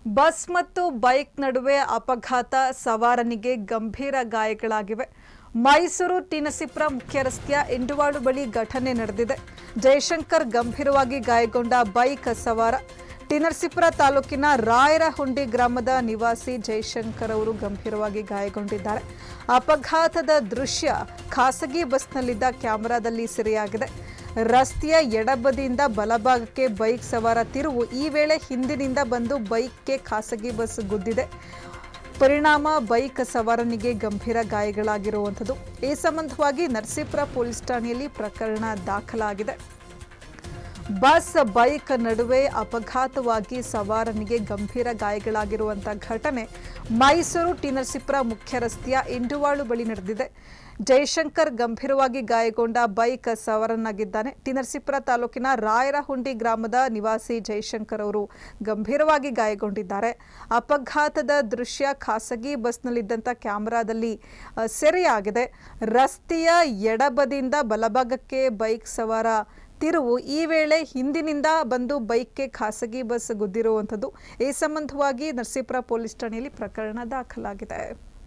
bus ಮತ್ತು bike ನಡುವೆ ಅಪಘಾತ ಸವಾರನಿಗೆ ಗಂಭೀರ ಗಾಯಗಳಾಗಿವೆ ಮೈಸೂರು ಟಿನಸಿಪ್ರ ಮುಖ್ಯ ರಸ್ತೆಯ ಇಂಡುವಾಡು ಬಳಿ ಘಟನೆ ನಡೆದಿದೆ ಜಯಶಂಕರ್ ಗಂಭೀರವಾಗಿ ಗಾಯಗೊಂಡ ಬೈಕ್ ಸವಾರ ಟಿನರ್ಸಿಪುರ ತಾಲೂಕಿನ ರಾಯರಹುಂಡಿ ಗ್ರಾಮದ ನಿವಾಸಿ ಜಯಶಂಕರ್ ಅವರು ಗಂಭೀರವಾಗಿ ಗಾಯಗೊಂಡಿದ್ದಾರೆ ಅಪಘಾತದ ದೃಶ್ಯ ಖಾಸಗಿ ಬಸ್ನಲ್ಲಿದ್ದ ಕ್ಯಾಮೆರಾದಲ್ಲಿ ಸೆರೆಯಾಗಿದೆ ರಸ್ತೆಯ ಎಡಬದಿಯಿಂದ ಬಲಭಾಗಕ್ಕೆ ಬೈಕ್ ಸವಾರ ತಿರುವು ಈ ವೇಳೆ ಹಿಂದಿನಿಂದ ಬಂದು ಬೈಕ್ಗೆ ಖಾಸಗಿ ಬಸ್ ಗುದ್ದಿದೆ ಪರಿಣಾಮ ಬೈಕ್ ಸವಾರನಿಗೆ ಗಂಭೀರ ಗಾಯಗಳಾಗಿರುವಂಥದ್ದು ಈ ಸಂಬಂಧವಾಗಿ ನರಸೀಪುರ ಪೊಲೀಸ್ ಠಾಣೆಯಲ್ಲಿ ಪ್ರಕರಣ ದಾಖಲಾಗಿದೆ ಬಸ್ ಬೈಕ್ ನಡುವೆ ಅಪಘಾತವಾಗಿ ಸವಾರನಿಗೆ ಗಂಭೀರ ಗಾಯಗಳಾಗಿರುವಂಥ ಘಟನೆ ಮೈಸೂರು ಟಿನರ್ಸಿಪುರ ಮುಖ್ಯ ರಸ್ತೆಯ ಇಂಡುವಾಳು ಬಳಿ ನಡೆದಿದೆ ಜಯಶಂಕರ್ ಗಂಭೀರವಾಗಿ ಗಾಯಗೊಂಡ ಬೈಕ್ ಸವಾರನಾಗಿದ್ದಾನೆ ಟಿನರ್ಸಿಪುರ ತಾಲೂಕಿನ ರಾಯರಹುಂಡಿ ಗ್ರಾಮದ ನಿವಾಸಿ ಜಯಶಂಕರ್ ಅವರು ಗಂಭೀರವಾಗಿ ಗಾಯಗೊಂಡಿದ್ದಾರೆ ಅಪಘಾತದ ದೃಶ್ಯ ಖಾಸಗಿ ಬಸ್ನಲ್ಲಿದ್ದಂಥ ಕ್ಯಾಮೆರಾದಲ್ಲಿ ಅ, ಸೆರೆಯಾಗಿದೆ ರಸ್ತೆಯ ಎಡಬದಿಯಿಂದ ಬಲಭಾಗಕ್ಕೆ ಬೈಕ್ ಸವಾರ ತಿರುವು ಈ ವೇಳೆ ಹಿಂದಿನಿಂದ ಬಂದು ಬೈಕ್ಗೆ ಖಾಸಗಿ ಬಸ್ ಗುದ್ದಿರುವಂಥದ್ದು ಈ ಸಂಬಂಧವಾಗಿ ನರಸೀಪುರ ಪೊಲೀಸ್ ಠಾಣೆಯಲ್ಲಿ ಪ್ರಕರಣ ದಾಖಲಾಗಿದೆ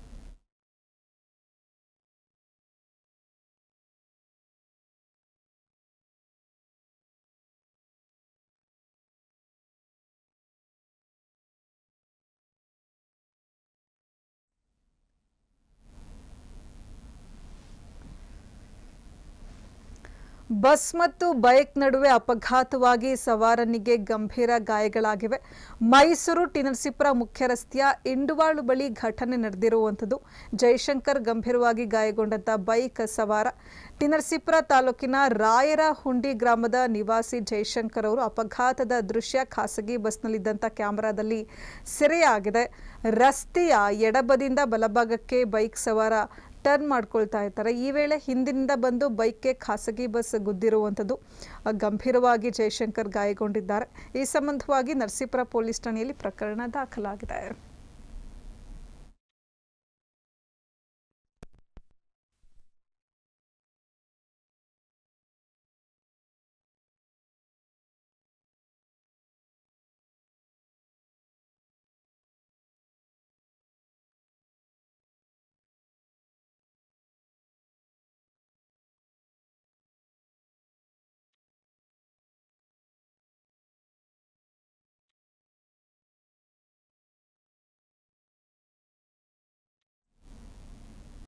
ಬಸ್ ಮತ್ತು ಬೈಕ್ ನಡುವೆ ಅಪಘಾತವಾಗಿ ಸವಾರನಿಗೆ ಗಂಭೀರ ಗಾಯಗಳಾಗಿವೆ ಮೈಸೂರು ಟಿನರ್ಸಿಪುರ ಮುಖ್ಯ ರಸ್ತೆಯ ಇಂಡುವಾಳು ಬಳಿ ಘಟನೆ ನಡೆದಿರುವಂಥದ್ದು ಜಯಶಂಕರ್ ಗಂಭೀರವಾಗಿ ಗಾಯಗೊಂಡಂತ ಬೈಕ್ ಸವಾರ ಟಿನರ್ಸಿಪುರ ತಾಲೂಕಿನ ರಾಯರ ಹುಂಡಿ ಗ್ರಾಮದ ನಿವಾಸಿ ಜಯಶಂಕರ್ ಅವರು ಅಪಘಾತದ ದೃಶ್ಯ ಖಾಸಗಿ ಬಸ್ನಲ್ಲಿದ್ದಂಥ ಕ್ಯಾಮೆರಾದಲ್ಲಿ ಸೆರೆಯಾಗಿದೆ ರಸ್ತೆಯ ಎಡಬದಿಯಿಂದ ಬಲಭಾಗಕ್ಕೆ ಬೈಕ್ ಸವಾರ ಟರ್ನ್ ಮಾಡ್ಕೊಳ್ತಾ ಇರ್ತಾರೆ ಈ ವೇಳೆ ಹಿಂದಿನಿಂದ ಬಂದು ಬೈಕ್ಗೆ ಖಾಸಗಿ ಬಸ್ ಗುದ್ದಿರುವಂಥದ್ದು ಆ, ಗಂಭೀರವಾಗಿ ಜಯಶಂಕರ್ ಗಾಯಗೊಂಡಿದ್ದಾರೆ ಈ ಸಂಬಂಧವಾಗಿ ನರಸೀಪುರ ಪೊಲೀಸ್ ಠಾಣೆಯಲ್ಲಿ ಪ್ರಕರಣ ದಾಖಲಾಗಿದೆ